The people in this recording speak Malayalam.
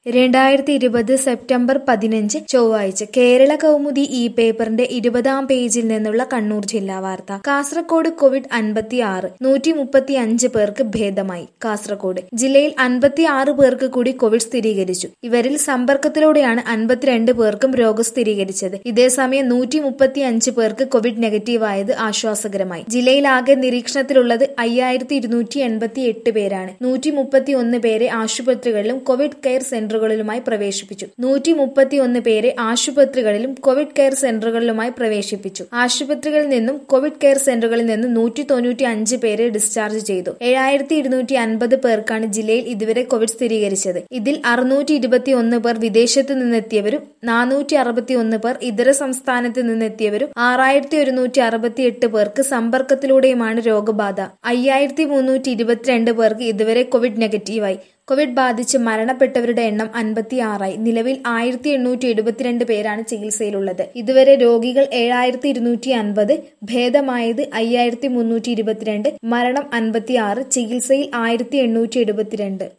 രണ്ടായിരത്തി ഇരുപത് സെപ്റ്റംബർ പതിനഞ്ച് ചൊവ്വാഴ്ച കേരള കൗമുദി ഈ പേപ്പറിന്റെ ഇരുപതാം പേജിൽ നിന്നുള്ള കണ്ണൂർ ജില്ലാ വാർത്ത കാസർകോട് കോവിഡ് അൻപത്തി ആറ് നൂറ്റി മുപ്പത്തി അഞ്ച് പേർക്ക് ഭേദമായി കാസർകോട് ജില്ലയിൽ അൻപത്തി ആറ് പേർക്ക് കൂടി കോവിഡ് സ്ഥിരീകരിച്ചു ഇവരിൽ സമ്പർക്കത്തിലൂടെയാണ് അൻപത്തിരണ്ട് പേർക്കും രോഗം സ്ഥിരീകരിച്ചത് ഇതേസമയം നൂറ്റി മുപ്പത്തി അഞ്ച് പേർക്ക് കോവിഡ് നെഗറ്റീവായത് ആശ്വാസകരമായി ജില്ലയിലാകെ നിരീക്ഷണത്തിലുള്ളത് അയ്യായിരത്തി ഇരുന്നൂറ്റി എൺപത്തി എട്ട് പേരാണ് നൂറ്റി മുപ്പത്തി ഒന്ന് പേരെ ആശുപത്രികളിലും കോവിഡ് കെയർ സെന്ററുകളിലുമായി പ്രവേശിപ്പിച്ചു നൂറ്റി മുപ്പത്തി ഒന്ന് പേരെ ആശുപത്രികളിലും കോവിഡ് കെയർ സെന്ററുകളിലുമായി പ്രവേശിപ്പിച്ചു ആശുപത്രികളിൽ നിന്നും കോവിഡ് കെയർ സെന്ററുകളിൽ നിന്നും നൂറ്റി തൊണ്ണൂറ്റി അഞ്ച് പേരെ ഡിസ്ചാർജ് ചെയ്തു ഏഴായിരത്തി ഇരുന്നൂറ്റി അൻപത് പേർക്കാണ് ജില്ലയിൽ ഇതുവരെ കോവിഡ് സ്ഥിരീകരിച്ചത് ഇതിൽ അറുന്നൂറ്റി ഇരുപത്തി ഒന്ന് പേർ വിദേശത്ത് നിന്നെത്തിയവരും നാനൂറ്റി അറുപത്തി ഒന്ന് പേർ ഇതര സംസ്ഥാനത്ത് നിന്നെത്തിയവരും ആറായിരത്തി ഒരുന്നൂറ്റി അറുപത്തി എട്ട് പേർക്ക് സമ്പർക്കത്തിലൂടെയുമാണ് രോഗബാധ അയ്യായിരത്തി മുന്നൂറ്റി ഇരുപത്തിരണ്ട് പേർക്ക് ഇതുവരെ കോവിഡ് നെഗറ്റീവായി കോവിഡ് ബാധിച്ച് മരണപ്പെട്ടവരുടെ എണ്ണം അൻപത്തി ആറായി നിലവിൽ ആയിരത്തി എണ്ണൂറ്റി എഴുപത്തിരണ്ട് പേരാണ് ചികിത്സയിലുള്ളത് ഇതുവരെ രോഗികൾ ഏഴായിരത്തി ഇരുന്നൂറ്റി അൻപത് ഭേദമായത് അയ്യായിരത്തി മുന്നൂറ്റി ഇരുപത്തിരണ്ട് മരണം അൻപത്തി ആറ് ചികിത്സയിൽ ആയിരത്തി എണ്ണൂറ്റി എഴുപത്തിരണ്ട്